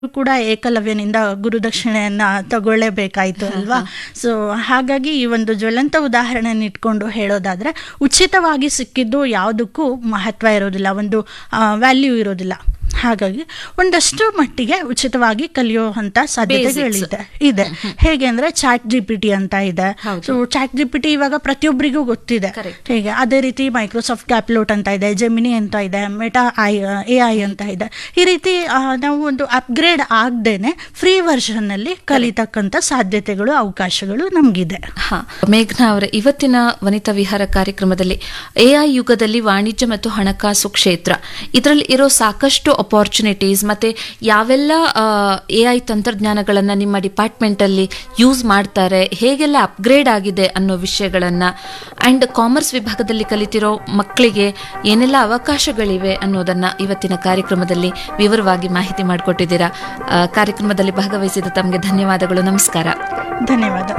ಕೂಡ ಏಕಲವ್ಯನಿಂದ ಗುರುದಕ್ಷಿಣೆಯನ್ನ ತಗೊಳ್ಳೇಬೇಕಾಯ್ತು ಅಲ್ವಾ ಸೊ ಹಾಗಾಗಿ ಈ ಒಂದು ಜ್ವಲಂತ ಉದಾಹರಣೆನ ಇಟ್ಕೊಂಡು ಹೇಳೋದಾದ್ರೆ ಉಚಿತವಾಗಿ ಸಿಕ್ಕಿದ್ದು ಯಾವುದಕ್ಕೂ ಮಹತ್ವ ಇರೋದಿಲ್ಲ ಒಂದು ವ್ಯಾಲ್ಯೂ ಇರೋದಿಲ್ಲ ಹಾಗಾಗಿ ಒಂದಷ್ಟು ಮಟ್ಟಿಗೆ ಉಚಿತವಾಗಿ ಕಲಿಯುವಂತ ಸಾಧ್ಯತೆಗಳಿದೆ ಇದೆ ಹೇಗೆ ಅಂದ್ರೆ ಚಾಟ್ ಜಿ ಪಿ ಟಿ ಅಂತ ಇದೆ so ChatGPT ಇವಾಗ ಪ್ರತಿಯೊಬ್ಬರಿಗೂ ಗೊತ್ತಿದೆ Correct. ಹೀಗೆ ಅದೇ ರೀತಿ ಮೈಕ್ರೋಸಾಫ್ಟ್ ಕ್ಯಾಪ್ಲೋಟ್ ಅಂತ ಇದೆ ಜೆಮಿನಿ ಅಂತ ಇದೆ ಮೆಟಾ ಐ ಎ ಐ ಅಂತ ಇದೆ ಈ ರೀತಿ ಆ, ನಾವು ಒಂದು ಅಪ್ಗ್ರೇಡ್ ಆಗದೇನೆ ಫ್ರೀ ವರ್ಷನ್ ಅಲ್ಲಿ ಕಲಿತಕ್ಕಂಥ ಸಾಧ್ಯತೆಗಳು ಅವಕಾಶಗಳು ನಮಗಿದೆ ಹಾ ಮೇಘನಾ ಅವರೇ ಇವತ್ತಿನ ವನಿತಾ ವಿಹಾರ ಕಾರ್ಯಕ್ರಮದಲ್ಲಿ ಎಐ ಯುಗದಲ್ಲಿ ವಾಣಿಜ್ಯ ಮತ್ತು ಹಣಕಾಸು ಕ್ಷೇತ್ರ ಇದರಲ್ಲಿ ಇರೋ ಸಾಕಷ್ಟು ಅಪಾರ್ಚುನಿಟೀಸ್ ಮತ್ತೆ ಯಾವೆಲ್ಲ ಎಐ ತಂತ್ರಜ್ಞಾನಗಳನ್ನ ನಿಮ್ಮ ಡಿಪಾರ್ಟ್ಮೆಂಟ್ ಅಲ್ಲಿ ಯೂಸ್ ಮಾಡ್ತಾರೆ ಹೇಗೆಲ್ಲ ಅಪ್ಗ್ರೇಡ್ ಆಗಿದೆ ಅನ್ನೋ ವಿಷಯಗಳನ್ನ ಅಂಡ್ ಕಾಮರ್ಸ್ ವಿಭಾಗದಲ್ಲಿ ಕಲಿತಿರೋ ಮಕ್ಕಳಿಗೆ ಏನೆಲ್ಲ ಅವಕಾಶಗಳಿವೆ ಅನ್ನೋದನ್ನ ಇವತ್ತಿನ ಕಾರ್ಯಕ್ರಮದಲ್ಲಿ ವಿವರವಾಗಿ ಮಾಹಿತಿ ಮಾಡಿಕೊಟ್ಟಿದ್ದೀರಾ ಆ, ಕಾರ್ಯಕ್ರಮದಲ್ಲಿ ಭಾಗವಹಿಸಿದ ತಮಗೆ ಧನ್ಯವಾದಗಳು ನಮಸ್ಕಾರ ಧನ್ಯವಾದ